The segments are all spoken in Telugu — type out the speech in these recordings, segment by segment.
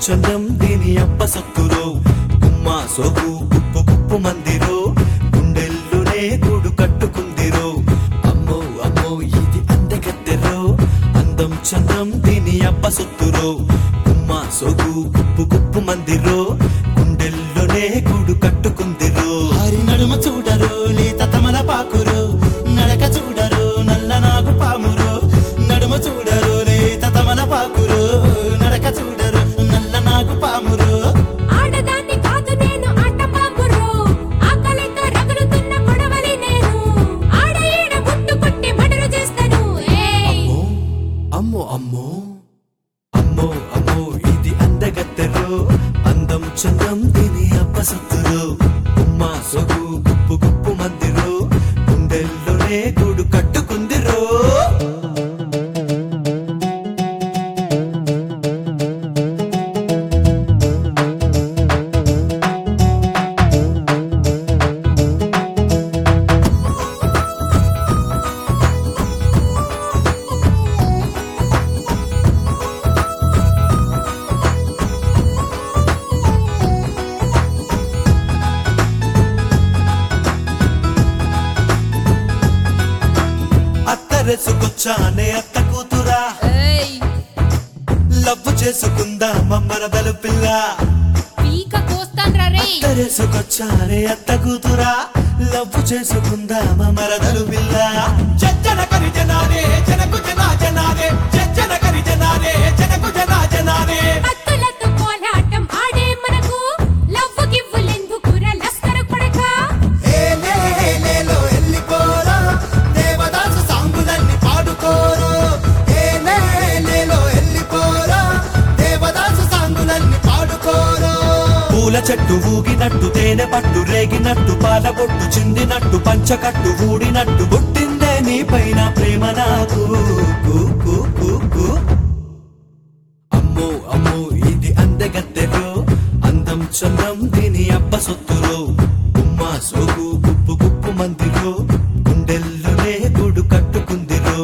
చందం దీని అప్ప సొత్తురో గుమ్మ సోకు కుప్పు కుప్పు మందిరో గుండెల్లునే గూడు కట్టుకుందిరో అమ్మో అమ్మో ఇది అందగత్తెరో అందం చందం దీని అప్ప సొత్తురో గుమ్మ సోకు కుప్పు కుప్పు మందిరో గుండెల్లోనే గూడు కట్టుకుందిరో హరి నడుమ చూడరు లేత తమల పాకురు నడక చూడరు నల్ల నాగు పామురు నడుమ చూడరు లేత తమల పాకురు నడక చూడరు నల్ల నాగు పామురు ఆడదాన్ని కాదు నేను ఆటపాకురు ఆకలితో రగులుతున్న కొడవలి నేను ఆడ ఈడ ముట్టుకుంటే మర్డర్ చేస్తాను ఏయ్ అమ్మో అమ్మో అమ్మో అమ్మో ఇది అందగత్తెరో అందం చందం దీని అప్ప సొత్తురో ఉమ్మ సొగు గుప్పు గుప్పు మందిరో గుండెల్లోనే గూడు కట్టుకుందిరో అత్తరెసుకొచ్చానే అత్త కూతురా ఏయ్ లవ్ చేసుకుందా మమ్మరదలు పిల్ల పీక కోస్తాన్రా రేయ్ అత్తరేసుకొచ్చానే అత్త కూతురా లవ్ చేసుకుందా మమ్మరదలు పిల్ల జన కరి జనారే జనకు జనా జనారే జన కరి జనారే జనకు జనా జనారే అత్తులతో కోలాటం ఆడే మనకు లవ్ గివ్వులెందుకురా లస్కరు కొడకా ఏలే ఏలేలో ఎల్లిపోరా దేవదాసు సాంగులన్నీ పాడుకోరు ఏలే ఏలేలో ఎల్లిపోరా దేవదాసు సాంగులన్నీ పాడుకోరు పూల చెట్టు ఊగినట్టు తేనె పట్టు రేగినట్టు పాల పొట్టు చిందినట్టు పంచకట్టు ఊడినట్టు పుట్టిందే నీ పైన ప్రేమ నాకు కూ, కూ, కూ, కూ. అమ్మో అమ్మో ఇది అందగత్తెరో అందం చందం దీని అబ్బ సొత్తురో ఉమ్మ సోగు గుప్పు గుప్పు మందిరో గుండెల్లోనే గూడు కట్టుకుందిరో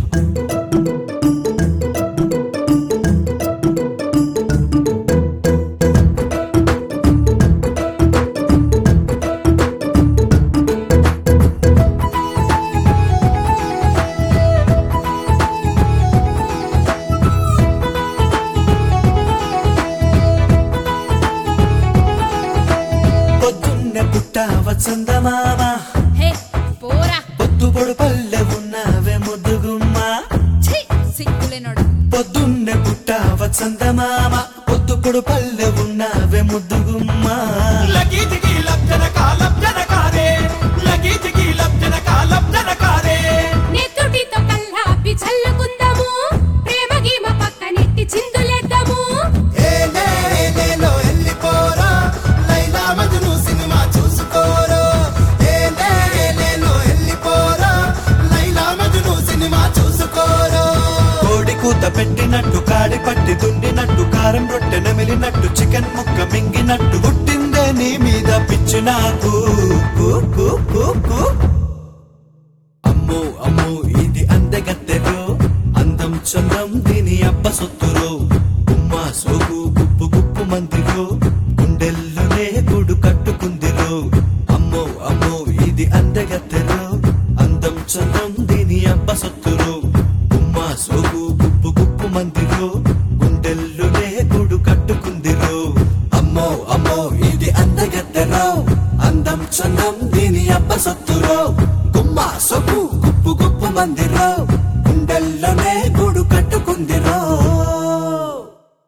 పొద్దున్నే పుట్టావ చందమామ హే పోరా పొద్దు పొడు పల్లె ఉన్నావే ముద్దుగుమ్మా ఛీ సిగ్గులేనోడు పొద్దున్నే పుట్టావ చందమామ పొద్దు పొడు పల్లె ఉన్నావే ముద్దుగుమ్మా లగీజికి లబ్జన కాలబ్జన కారే లగీజికి లబ్జన కాలబ్జన కారే నెత్తుటితో కల్లాపి చల్లుకుందాము ప్రేమ గీమ పక్కనెట్టి చిందులేద్దాము ఏలే ఏలేలో ఎల్లిపోరా లైలా మజ్ను సినిమా చూసుకోరు ఏలే ఏలేలో ఎల్లిపోరా లైలా మజ్ను సినిమా చూసుకోరు కోడి కూత పెట్టినట్టు కాడి పట్టి దుండినట్టు కారం రొట్టె నమిలినట్టు చికెన్ ముక్క మింగినట్టు పుట్టిందే నీ మీద పిచ్చి నాకు కూ, కూ, కూ, కూ. అమ్మో అమ్మో ఇది అందగత్తెరో అందం చందం దీని అబ్బ సొత్తురో ఉమ్మ సోగు గుప్పు గుప్పు మందిరో గుండెల్లోనే గూడు కట్టుకుందిరో అమ్మో అమ్మో ఇది అందగత్తెరో అందం చందం దీని అబ్బ సొత్తురో ఉమ్మ సోగు గుప్పు గుప్పు మందిరో గుండెల్లోనే గూడు కట్టుకుందిరో అమ్మో అమ్మో ఇది అందగత్తెరో అందం చందం దీని అబ్బ సొత్తు